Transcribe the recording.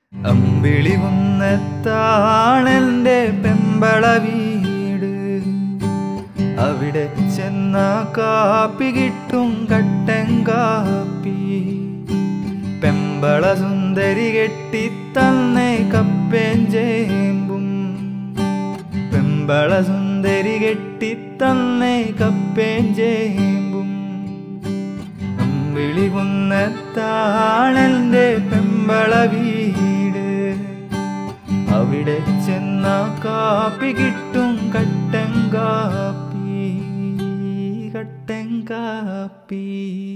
അമ്പിളി കുന്നത്താണെന്റെ പെമ്പള വീട് അവിടെ ചെന്ന കാപ്പി കിട്ടും കട്ടൻ കാപ്പി പെമ്പള സുന്ദരി കെട്ടിത്തന്നെ കപ്പേൻ ചേമ്പും പെമ്പള സുന്ദരി കെട്ടിത്തന്നെ കപ്പേൻ ചേമ്പും അമ്പിളി കുന്നത്താണെന്റെ പെമ്പള വീട് അവിടെ ചെന്ന കാപ്പി കിട്ടും കട്ടൻ കാപ്പി കട്ടൻ കാപ്പി